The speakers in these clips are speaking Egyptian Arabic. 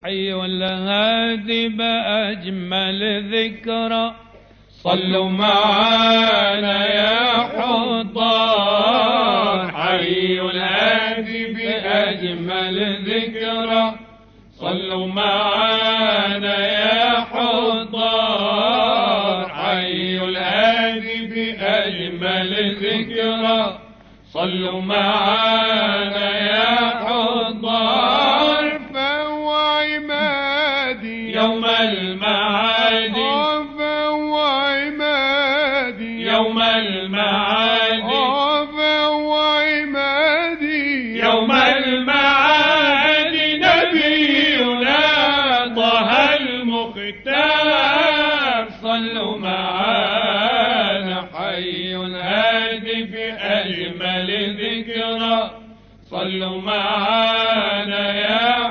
حي الهادي بأجمل ذكرى صلوا معانا يا حضار حي الهادي بأجمل ذكرى صلوا معانا يا حضار حي الهادي بأجمل ذكرى صلوا معانا يا حضار فهو عمادي يوم المعاد فهو عمادي يوم المعاد فهو عمادي يوم المعاد نبينا طه المختار صلوا معانا حي هادي بأجمل ذكرى صلوا معانا يا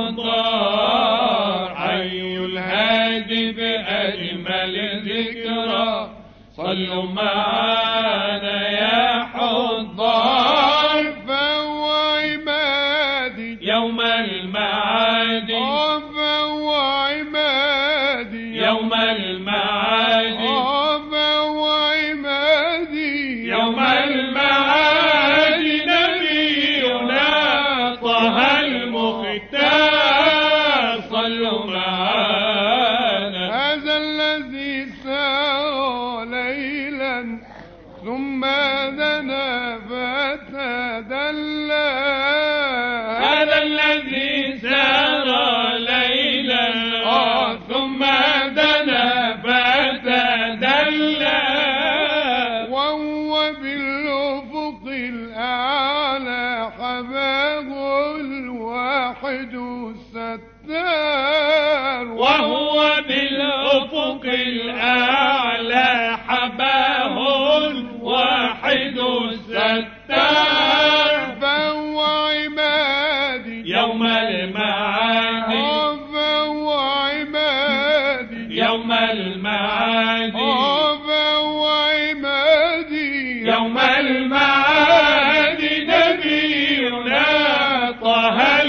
حضار حي الهادي بأجمل ذكرى صلوا معانا يا حضار فهو عمادي يوم المعاد فهو عمادي يوم المعاد فهو عمادي يوم المعاد نبينا طه المختار صلوا معانا هذا الذي سار ليلا ثم دنا فتدلى هذا الذي سار ليلا آه ثم دنا فتدلى وهو بالأفق الأعلى حباب الواحد الستار وهو بالأفق الأعلى حباه الواحد الستار فهو عمادي يوم المعاد فهو عمادي يوم المعاد فهو عمادي يوم المعاد نبينا طه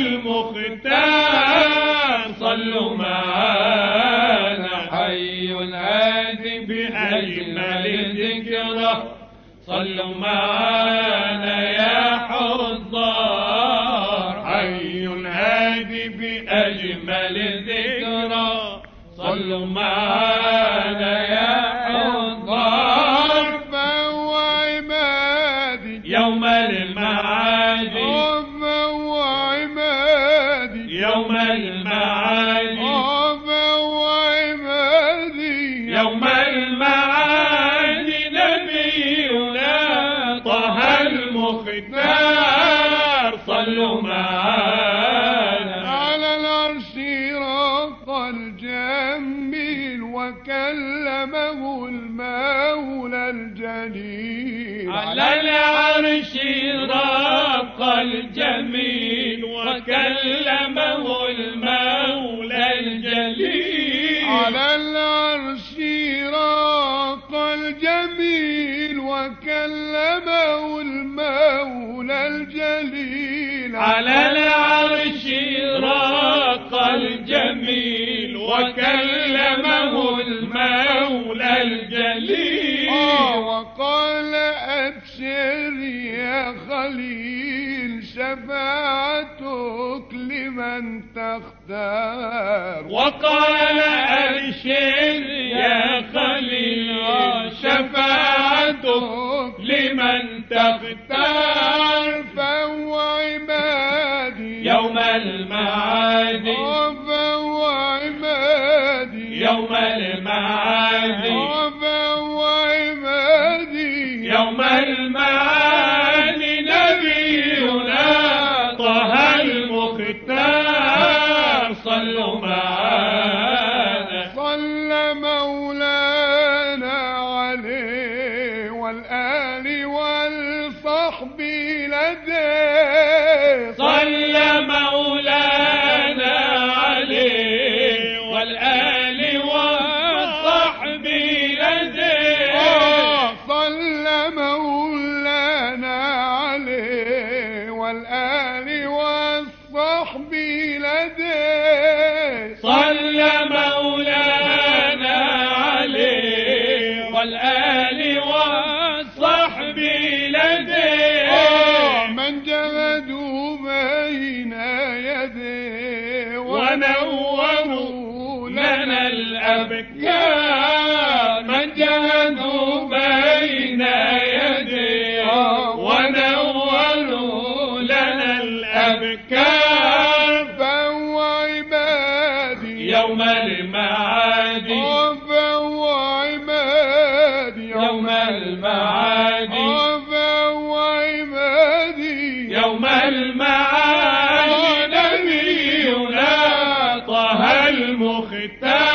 المختار صلوا معانا حي الهادي بأجمل ذكرى صلوا معانا يا حضار حي هادي بأجمل ذكرى صلوا معانا يا حضار فهو عمادي يوم المعاد فهو عمادي يوم المعاد فهو عمادي يوم المعاد نبينا طه المختار صلوا معانا على العرش رق الجميل وكلمه المولى الجليل على العرش رق الجميل وكلمه المولى الجليل على العرش راق الجميل وكلمه المولى الجليل على العرش راق الجميل وكلمه المولى الجليل آه وقال أبشر يا خليل شفاعتك لمن تختار وقال أبشر يا خليل شفاعتك لمن تختار فهو عمادي يوم المعاد فهو عمادي يوم المعاد فهو عمادي يوم المعاد نبينا طه المختار صلوا معانا صلى مولانا عليه والآل والصحب لديه صلى مولانا عليه والآل والصحب ونوروا لنا الأبكار من جاهدوا بين يديه ونوروا لنا الأبكار فهو عبادي يوم المعاد فهو عبادي يوم المعاد فهو عبادي يوم المعاد نبينا طه المختار